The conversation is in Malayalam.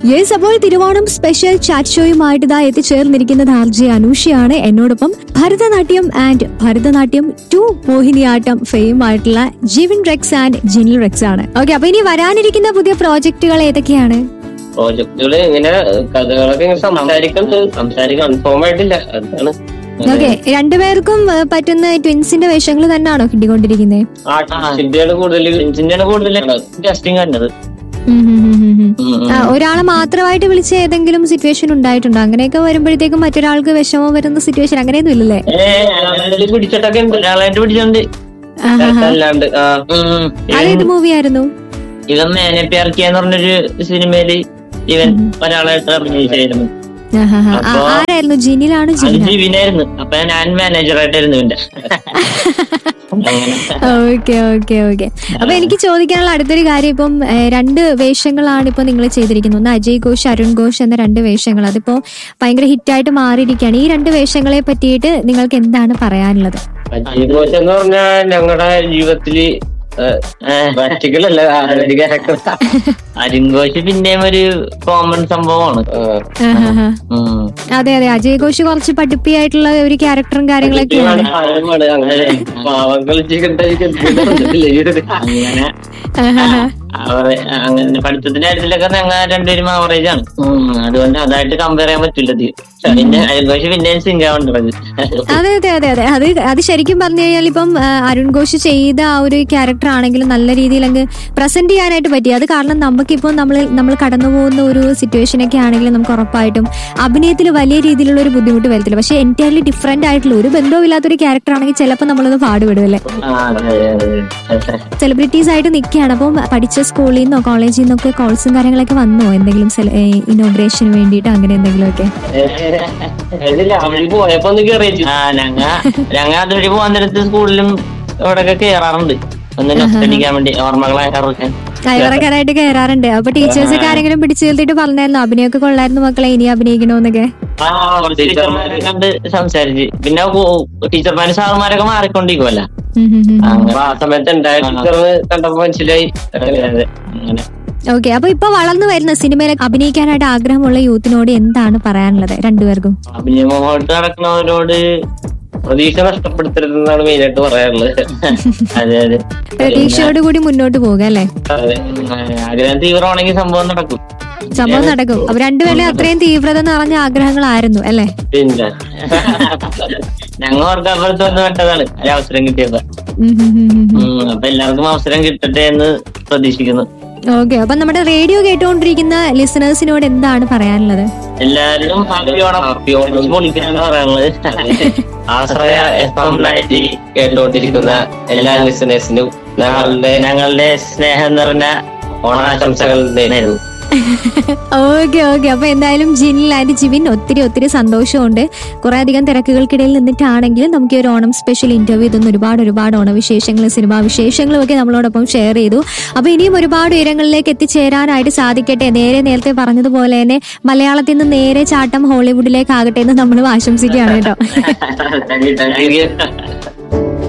യെസ് അപ്പോൾ തിരുവോണം സ്പെഷ്യൽ ചാറ്റ് ഷോയുമായിട്ട് ഇതാ എത്തിച്ചേർന്നിരിക്കുന്നത് ആർ ജെ അനൂഷയാണ് എന്നോടൊപ്പം Bharatanatyam and Bharatanatyam to Mohiniyattam fame ആയിട്ടുള്ള Jivin Rex and Jinil Rex ആണ് ഓക്കെ അപ്പൊ ഇനി വരാനിരിക്കുന്ന പുതിയ പ്രോജക്റ്റുകൾ ഏതൊക്കെയാണ് പ്രോജക്ടുകള് ഇങ്ങനെ കഥകളൊക്കെ ഇങ്ങനെ സംസാരിക്കുന്നുണ്ട് സംസാരിക്കാൻ കൺഫേം ആയിട്ടില്ല അതാണ് ഓക്കെ രണ്ടുപേർക്കും ഏഹ്, പറ്റുന്ന ട്വിൻസിന്റെ വേഷങ്ങൾ തന്നെയാണോ കിട്ടിക്കൊണ്ടിരിക്കുന്നത് ആർട്ടിസ്റ്റിന്റെയാണ് കൂടുതൽ ഇന്ത്യയാണ് കൂടുതൽ കാസ്റ്റിംഗ് കണ്ടത് ഒരാളെ മാത്രമായിട്ട് വിളിച്ച ഏതെങ്കിലും സിറ്റുവേഷൻ ഉണ്ടായിട്ടുണ്ടോ അങ്ങനെയൊക്കെ വരുമ്പോഴത്തേക്കും മറ്റൊരാൾക്ക് വിഷമം വരുന്ന സിറ്റുവേഷൻ അങ്ങനെയൊന്നും ഇല്ലല്ലേ ഏഹ് പിടിച്ചിട്ടൊക്കെ ഉണ്ട് ഒരാളായിട്ട് പിടിച്ചിട്ടുണ്ട് ആഹാഹാ. അല്ലാണ്ട് ആ ഉം. അതേത് മൂവി ആയിരുന്നു ഇവൻ മേനെ പേർക്കിയെന്ന് പറഞ്ഞൊരു സിനിമയില് ഇവൻ ഒരാളായിട്ട് അഭിനയിച്ചായിരുന്നു ആഹാഹാ. ആ, അപ്പൊ- ആരായിരുന്നു ജിനിലാണോ അത് ജിന ജിവിനായിരുന്നു അപ്പൊ ഞാൻ മാനേജറായിട്ടായിരുന്നു ഇവന്റെ അങ്ങനെ ഓക്കെ ഓക്കെ ഓക്കെ അപ്പൊ എനിക്ക് ചോദിക്കാനുള്ള അടുത്തൊരു കാര്യം ഇപ്പം ഏഹ്, രണ്ട് വേഷങ്ങളാണ് ഇപ്പൊ നിങ്ങൾ ചെയ്തിരിക്കുന്നത് ഒന്ന് അജയ് ഘോഷ് അരുൺ ഘോഷ് എന്ന രണ്ട് വേഷങ്ങൾ അതിപ്പോ ഭയങ്കര ഹിറ്റായിട്ട് മാറിയിരിക്കുകയാണ് ഈ രണ്ട് വേഷങ്ങളെ പറ്റിയിട്ട് നിങ്ങൾക്ക് എന്താണ് പറയാനുള്ളത് അജയ് ഘോഷ് എന്ന് പറഞ്ഞാൽ ഞങ്ങളുടെ ജീവിതത്തില് പ്രാക്ടിക്കലല്ല ക്യാരക്ടർ അരിങ്കോശ് പിന്നെയും ഒരു കോമൺ സംഭവമാണ് ആഹാഹാ. ഉം. അതെ അതെ അജയ് ഘോഷ് കുറച്ച് പഠിപ്പിയായിട്ടുള്ള ഒരു ക്യാരക്ടറും കാര്യങ്ങളൊക്കെയാണ് പാവമാണ് അങ്ങനെ പാവം കളിച്ചിട്ടുണ്ടായിരിക്കും അങ്ങനെ ആഹാഹാ. അവരെ അങ്ങനെ പഠിത്തത്തിന്റെ കാര്യത്തിലൊക്കെ ഞങ്ങൾ രണ്ടുപേരും ആവറേജ് ആണ് ഉം, അതുകൊണ്ട് അതായിട്ട് കമ്പയർ ചെയ്യാൻ പറ്റില്ല ഇത്. പിന്നെ അരിങ്കോശ് പിന്നെയും സിംഗാവുണ്ടത് അതെ അതെ അതെ അതെ അത് അത് ശരിക്കും പറഞ്ഞു കഴിഞ്ഞാൽ ഇപ്പം ആ, അരുൺ ഘോഷ് ചെയ്ത ആ ഒരു ക്യാരക്ടർ ആണെങ്കിലും നല്ല രീതിയിൽ അങ്ങ് പ്രസന്റ് ചെയ്യാനായിട്ട് പറ്റി അത് കാരണം നമുക്കിപ്പോൾ നമ്മൾ നമ്മൾ കടന്നു പോകുന്ന ഒരു സിറ്റുവേഷൻ ഒക്കെ ആണെങ്കിലും നമുക്ക് ഉറപ്പായിട്ടും അഭിനയത്തിൽ വലിയ രീതിയിലുള്ള ഒരു ബുദ്ധിമുട്ട് വരത്തില്ല പക്ഷെ എൻറ്റയർലി ഡിഫറെന്റ് ആയിട്ടുള്ള ഒരു ബന്ധവും ഇല്ലാത്തൊരു ക്യാരക്ടർ ആണെങ്കിൽ ചിലപ്പോൾ നമ്മളൊന്ന് പാടുപെടുമല്ലേ സെലിബ്രിറ്റീസ് ആയിട്ട് നിൽക്കുകയാണ് അപ്പം പഠിച്ച സ്കൂളിൽ നിന്നോ കോളേജിൽ നിന്നൊക്കെ കോൾസും കാര്യങ്ങളൊക്കെ വന്നോ എന്തെങ്കിലും ഇനോഗ്രേഷന് വേണ്ടിയിട്ട് അങ്ങനെ എന്തെങ്കിലുമൊക്കെ ഇതില്ല അവഴി പോയപ്പോ ഒന്ന് കേറിയിച്ചു ആ ഞങ്ങ ഞങ്ങ അതുവഴി പോകാൻ നേരത്ത് സ്കൂളിലും ഇവിടെയൊക്കെ കേറാറുണ്ട് ഒന്ന് നൊസ്റ്റടിക്കാൻ വേണ്ടി ഓർമ്മകളാക്കാറൊക്കെ കയറക്കാരായിട്ട് കയറാറുണ്ട് അപ്പൊ ടീച്ചേഴ്സ് ഒക്കെ ആരെങ്കിലും പിടിച്ചു നിർത്തിയിട്ട് പറഞ്ഞായിരുന്നു അഭിനയൊക്കെ കൊള്ളായിരുന്നു മക്കളെ ഇനി അഭിനയിക്കണോന്നൊക്കെ ആ ടീച്ചർമാരെ കണ്ട് സംസാരിച്ച് പിന്നെ ടീച്ചർമാര് സാറുമാരൊക്കെ മാറിക്കൊണ്ടിരിക്കുമല്ല ഉം ഉം ഉം. അങ്ങനെ ആ സമയത്ത് ഉണ്ടായ ടീച്ചറിന് കണ്ടപ്പോ മനസ്സിലായി അതെ, അതെ. അങ്ങനെ ഓക്കെ അപ്പൊ ഇപ്പൊ വളർന്നു വരുന്ന സിനിമയിൽ അഭിനയിക്കാനായിട്ട് ആഗ്രഹമുള്ള യൂത്തിനോട് എന്താണ് പറയാനുള്ളത് രണ്ടുപേർക്കും അഭിനയമായിട്ട് നടക്കുന്നവരോട് പ്രതീക്ഷ നഷ്ടപ്പെടുത്തരുതെന്നാണ് മെയിനായിട്ട് പറയാറുള്ളത് അതെ അതെ പ്രതീക്ഷയോട് കൂടി മുന്നോട്ട് പോകുക അല്ലെ അതെ ആഗ്രഹം തീവ്രമാണെങ്കിൽ സംഭവം നടക്കും സംഭവം നടക്കും അപ്പൊ രണ്ടുപേരുടെ അത്രയും തീവ്രത നിറഞ്ഞ ആഗ്രഹങ്ങളായിരുന്നു അല്ലെ പിന്നെ ഞങ്ങൾ ഓർക്കപ്പുറത്ത് വന്ന് പെട്ടതാണ് ഒരു അവസരം കിട്ടിയപ്പോ ഉം, അപ്പൊ എല്ലാവർക്കും അവസരം കിട്ടട്ടെ എന്ന് പ്രതീക്ഷിക്കുന്നു ഓക്കെ അപ്പൊ നമ്മുടെ റേഡിയോ കേട്ടുകൊണ്ടിരിക്കുന്ന ലിസണേഴ്സിനോട് എന്താണ് പറയാനുള്ളത് എല്ലാവരും ഹാപ്പി ഓണം ഹാപ്പി ഓണം പൊളിക്കാനാണ് പറയാനുള്ളത് ആശ്രയ എഫ് എം നയൻറ്റി കേട്ടുകൊണ്ടിരിക്കുന്ന എല്ലാ ലിസണേഴ്സിനും ഞങ്ങളുടെ ഞങ്ങളുടെ സ്നേഹം നിറഞ്ഞ ഓണാശംസകൾ നേരുന്നു ഓക്കെ ഓക്കെ അപ്പൊ എന്തായാലും ജിനിൽ ആൻഡ് ജിവിൻ ഒത്തിരി ഒത്തിരി സന്തോഷമുണ്ട് കുറെ അധികം തിരക്കുകൾക്കിടയിൽ നിന്നിട്ടാണെങ്കിലും നമുക്ക് ഈ ഒരു ഓണം സ്പെഷ്യൽ ഇന്റർവ്യൂ ഇതൊന്നും ഒരുപാട് ഒരുപാട് ഓണവിശേഷങ്ങളും സിനിമാ വിശേഷങ്ങളും ഒക്കെ നമ്മളോടൊപ്പം ഷെയർ ചെയ്തു അപ്പൊ ഇനിയും ഒരുപാട് ഉയരങ്ങളിലേക്ക് എത്തിച്ചേരാനായിട്ട് സാധിക്കട്ടെ നേരെ നേരത്തെ പറഞ്ഞതുപോലെ തന്നെ മലയാളത്തിൽ നിന്ന് നേരെ ചാട്ടം ഹോളിവുഡിലേക്ക് ആകട്ടെ എന്ന് നമ്മൾ ആശംസിക്കുകയാണ് കേട്ടോ താങ്ക് യു താങ്ക് യു